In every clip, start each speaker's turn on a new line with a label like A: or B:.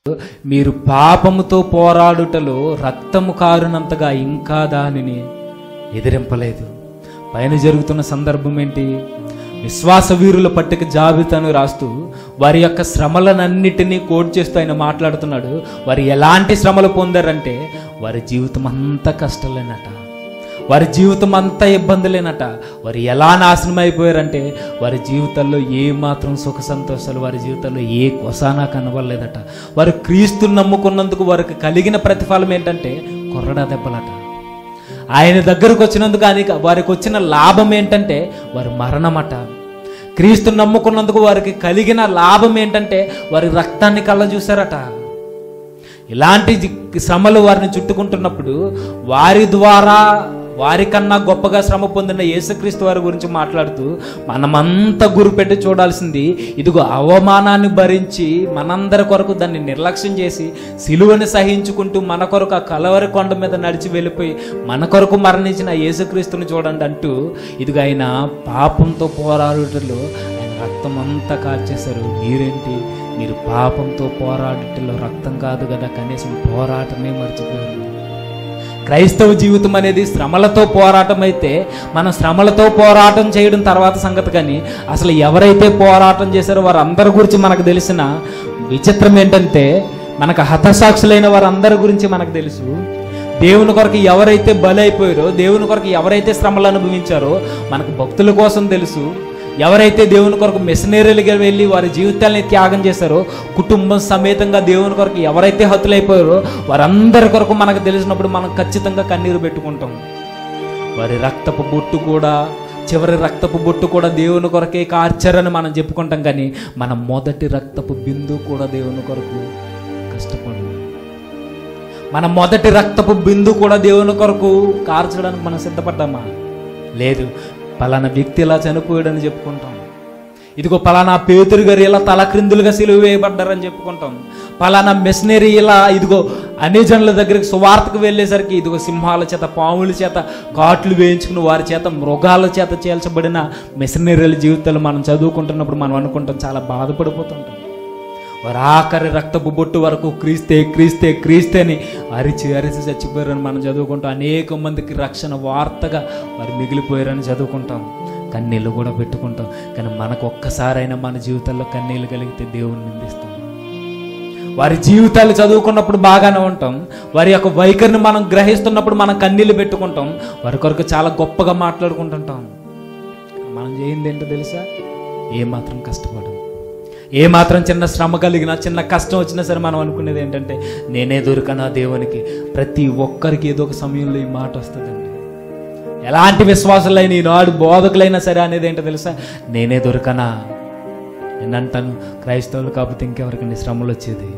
A: మీరు పాపముతో పోరాడుటలో రక్తము కారునంతగా ఇంకా దానిని ఎదిరింపలేదు పైన జరుగుతున్న సందర్భం ఏంటి విశ్వాస వీరుల పట్టిక జాబితాను రాస్తూ వారి యొక్క శ్రమలనన్నిటినీ కోట్ చేస్తూ ఆయన మాట్లాడుతున్నాడు వారు ఎలాంటి శ్రమలు పొందారంటే వారి జీవితం అంతా కష్టలేనట వారి జీవితం అంతా ఇబ్బందులేనట వారు ఎలా నాశనం అయిపోయారంటే వారి జీవితాల్లో ఏ మాత్రం సుఖ సంతోషాలు వారి జీవితాల్లో ఏ కొసానా కనబడలేదట వారు క్రీస్తుని నమ్ముకున్నందుకు వారికి కలిగిన ప్రతిఫలం ఏంటంటే కొరడా దెబ్బలట ఆయన దగ్గరకు వచ్చినందుకు ఆయన వారికి వచ్చిన లాభం ఏంటంటే వారి మరణమట క్రీస్తుని నమ్ముకున్నందుకు వారికి కలిగిన లాభం ఏంటంటే వారి రక్తాన్ని కళ్ళ చూశారట ఇలాంటి జి- శ్రమలు వారిని చుట్టుకుంటున్నప్పుడు వారి ద్వారా వారికన్నా గొప్పగా శ్రమ పొందిన యేసుక్రీస్తు వారి గురించి మాట్లాడుతూ మనమంతా గురిపెట్టి చూడాల్సింది ఇదిగో అవమానాన్ని భరించి మనందరి కొరకు దాన్ని నిర్లక్ష్యం చేసి సిలువని సహించుకుంటూ మన కొరకు ఆ కలవరి కొండ మీద నడిచి వెళ్ళిపోయి మన కొరకు మరణించిన ఆ యేసుక్రీస్తుని చూడండి అంటూ ఇదిగో ఆయన పాపంతో పోరాడుటలో ఆయన రక్తం అంతా కార్చేశారు మీరేంటి మీరు పాపంతో పోరాడుటలో రక్తం కాదు కదా కనీసం పోరాటమే మర్చిపోయారు క్రైస్తవ జీవితం అనేది శ్రమలతో పోరాటం అయితే మనం శ్రమలతో పోరాటం చేయడం తర్వాత సంగతి కానీ అసలు ఎవరైతే పోరాటం చేశారో వారందరి గురించి మనకు తెలిసిన విచిత్రం ఏంటంటే మనకు హతసాక్షులైన వారందరి గురించి మనకు తెలుసు దేవుని కొరకు ఎవరైతే బలైపోయారో దేవుని కొరకు ఎవరైతే శ్రమలు అనుభవించారో మనకు భక్తుల కోసం తెలుసు ఎవరైతే దేవుని కొరకు మిషనరీలుగా వెళ్ళి వారి జీవితాల్ని త్యాగం చేశారో కుటుంబం సమేతంగా దేవుని కొరకు ఎవరైతే హతులైపోయారో వారందరి కొరకు మనకు తెలిసినప్పుడు మనం ఖచ్చితంగా కన్నీరు పెట్టుకుంటాం వారి రక్తపు బొట్టు కూడా చివరి రక్తపు బొట్టు కూడా దేవుని కొరకే కార్చారని మనం చెప్పుకుంటాం కానీ మన మొదటి రక్తపు బిందు కూడా దేవుని కొరకు కష్టపడు మన మొదటి రక్తపు బిందు కూడా దేవుని కొరకు కార్చడానికి మనం సిద్ధపడ్డామా లేదు పలానా వ్యక్తి ఇలా చనిపోయాడని చెప్పుకుంటాం ఇదిగో పలానా పేతురు గారు ఇలా తలక్రిందులుగా సిలువ వేయబడ్డారని చెప్పుకుంటాం పలానా మిషనరీ ఇలా ఇదిగో అన్ని జనుల దగ్గరికి సువార్తకు వెళ్ళేసరికి ఇదిగో సింహాల చేత పాముల చేత ఘాట్లు వేయించుకుని వారి చేత మృగాల చేత చేల్చబడిన మిషనరీల జీవితాలు మనం చదువుకుంటున్నప్పుడు మనం అనుకుంటాం చాలా బాధపడిపోతుంటాం వారు ఆఖరి రక్తపు బొట్టు వరకు క్రీస్తే క్రీస్తే క్రీస్తే అని అరిచి అరిచి చచ్చిపోయారని మనం చదువుకుంటాం అనేక మందికి రక్షణ వార్తగా వారు మిగిలిపోయారని చదువుకుంటాం కన్నీళ్ళు కూడా పెట్టుకుంటాం కానీ మనకు ఒక్కసారైనా మన జీవితాల్లో కన్నీళ్ళు కలిగితే దేవుని నిందిస్తాం వారి జీవితాలు చదువుకున్నప్పుడు బాగానే ఉంటాం వారి యొక్క వైఖరిని మనం గ్రహిస్తున్నప్పుడు మనం కన్నీళ్ళు పెట్టుకుంటాం వారి కొరకు చాలా గొప్పగా మాట్లాడుకుంటుంటాం మనం చేయింది ఏంటో తెలుసా ఏమాత్రం కష్టపడం ఏ మాత్రం చిన్న శ్రమ కలిగినా చిన్న కష్టం వచ్చినా సరే మనం అనుకునేది ఏంటంటే నేనే దొరికనా దేవునికి ప్రతి ఒక్కరికి ఏదో ఒక సమయంలో ఈ మాట వస్తుందండి ఎలాంటి విశ్వాసులైన ఈనాడు బోధకులైనా సరే అనేది ఏంటో తెలుసా నేనే దొరకనా నేను అంటాను క్రైస్తవులు కాకపోతే ఇంకెవరికండి శ్రమలు వచ్చేది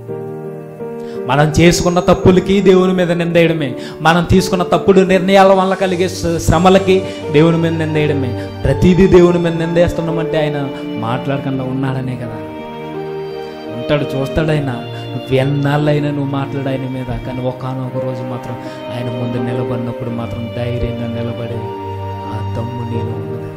A: మనం చేసుకున్న తప్పులకి దేవుని మీద నిందేయడమే మనం తీసుకున్న తప్పుడు నిర్ణయాల వల్ల కలిగే శ్ర- శ్రమలకి దేవుని మీద నిందేయడమే ప్రతిదీ దేవుని మీద నిందేస్తున్నామంటే ఆయన మాట్లాడకుండా ఉన్నాడనే కదా ఉంటాడు చూస్తాడు ఆయన నువ్వు ఎన్నాళ్ళైనా నువ్వు మాట్లాడు ఆయన మీద కానీ ఒకనొక రోజు మాత్రం ఆయన ముందు నిలబడినప్పుడు మాత్రం ధైర్యంగా నిలబడి ఆ దమ్ము నేను ఉన్నది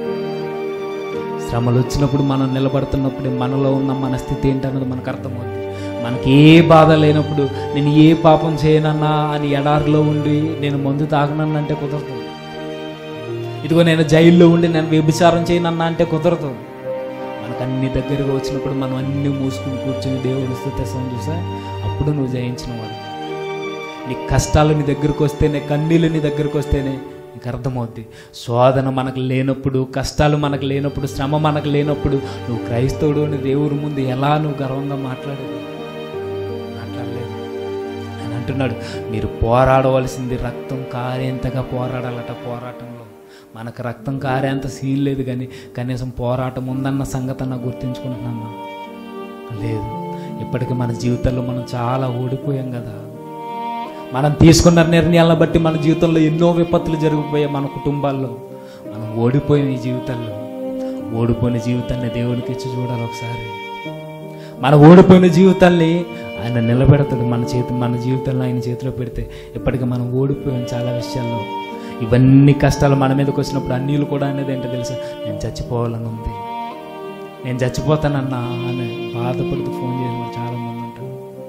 A: శ్రమలు వచ్చినప్పుడు మనం నిలబడుతున్నప్పుడు మనలో ఉన్న మన స్థితి ఏంటన్నది మనకు అర్థమవుతుంది మనకి ఏ బాధ లేనప్పుడు నేను ఏ పాపం చేయనన్నా అని ఎడారిలో ఉండి నేను మందు తాగనన్నంటే కుదరదు ఇదిగో నేను జైల్లో ఉండి నేను వ్యభిచారం చేయనన్నా అంటే కుదరదు మనకు అన్ని దగ్గరగా వచ్చినప్పుడు మనం అన్ని మూసుకుని కూర్చొని దేవుని స్థుతిస్తాం చూసా అప్పుడు నువ్వు జయించిన వాడు నీ కష్టాలు నీ దగ్గరకు వస్తేనే కన్నీళ్ళు నీ దగ్గరకు వస్తేనే నీకు అర్థమవుద్ది శోధన మనకు లేనప్పుడు కష్టాలు మనకు లేనప్పుడు శ్రమ మనకు లేనప్పుడు నువ్వు క్రైస్తవుడు అని దేవుడి ముందు ఎలా నువ్వు గర్వంగా మాట్లాడేది మాట్లాడలేదు అని అంటున్నాడు మీరు పోరాడవలసింది రక్తం కారేంతగా పోరాడాలట పోరాటంలో మనకు రక్తం కారేంత సీన్ లేదు కానీ కనీసం పోరాటం ఉందన్న సంగతి గుర్తించుకుంటున్నామా లేదు ఇప్పటికీ మన జీవితాల్లో మనం చాలా ఓడిపోయాం కదా మనం తీసుకున్న నిర్ణయాలను బట్టి మన జీవితంలో ఎన్నో విపత్తులు జరిగిపోయాయి మన కుటుంబాల్లో మనం ఓడిపోయాం ఈ జీవితంలో ఓడిపోయిన జీవితాన్ని దేవునికి ఇచ్చి చూడాలి ఒకసారి మన ఓడిపోయిన జీవితాన్ని ఆయన నిలబెడతాడు మన చేతి మన జీవితంలో ఆయన చేతిలో పెడితే ఇప్పటికీ మనం ఓడిపోయాం చాలా విషయాల్లో ఇవన్నీ కష్టాలు మన మీదకి వచ్చినప్పుడు అన్నీళ్ళు కూడా అనేది ఏంటో తెలుసా నేను చచ్చిపోవాలని ఉంది నేను చచ్చిపోతానన్నా అని బాధపడుతూ ఫోన్ చేసిన వాళ్ళు చాలా మంది ఉంటారు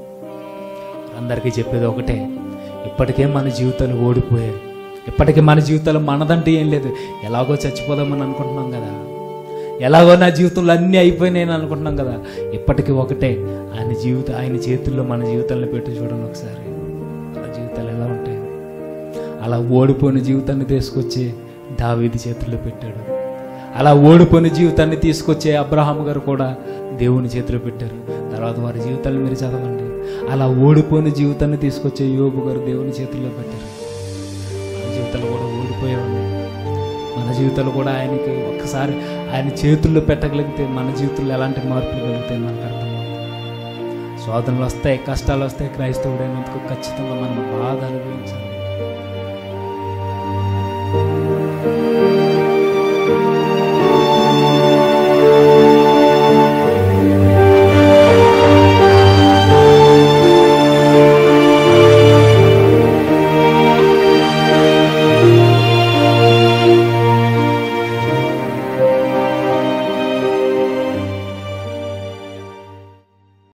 A: అందరికీ చెప్పేది ఒకటే ఇప్పటికే మన జీవితాలు ఓడిపోయాయి ఇప్పటికే మన జీవితాలు మనదంటూ ఏం లేదు ఎలాగో చచ్చిపోదామని అనుకుంటున్నాం కదా ఎలాగో నా జీవితంలో అన్నీ అయిపోయినాయి అని అనుకుంటున్నాం కదా ఇప్పటికీ ఒకటే ఆయన జీవిత ఆయన చేతుల్లో మన జీవితాలను పెట్టి చూడండి ఒకసారి మన జీవితాలు ఎలా ఉంటాయి అలా ఓడిపోయిన జీవితాన్ని తీసుకొచ్చి దావీది చేతుల్లో పెట్టాడు అలా ఓడిపోయిన జీవితాన్ని తీసుకొచ్చే అబ్రహాం గారు కూడా దేవుని చేతిలో పెట్టారు తర్వాత వారి జీవితాలు మీరు చదవండి అలా ఓడిపోయిన జీవితాన్ని తీసుకొచ్చే యోగు గారు దేవుని చేతుల్లో పెట్టారు మన జీవితాలు కూడా ఓడిపోయే ఉన్నాయి మన జీవితాలు కూడా ఆయనకి ఒక్కసారి ఆయన చేతుల్లో పెట్టగలిగితే మన జీవితంలో ఎలాంటి మార్పులు కలుగుతాయి మనకు అర్థమవుతుంది శోధనలు వస్తాయి కష్టాలు వస్తాయి క్రైస్తవుడైనందుకు ఖచ్చితంగా మనం బాధ అనుభవించాలి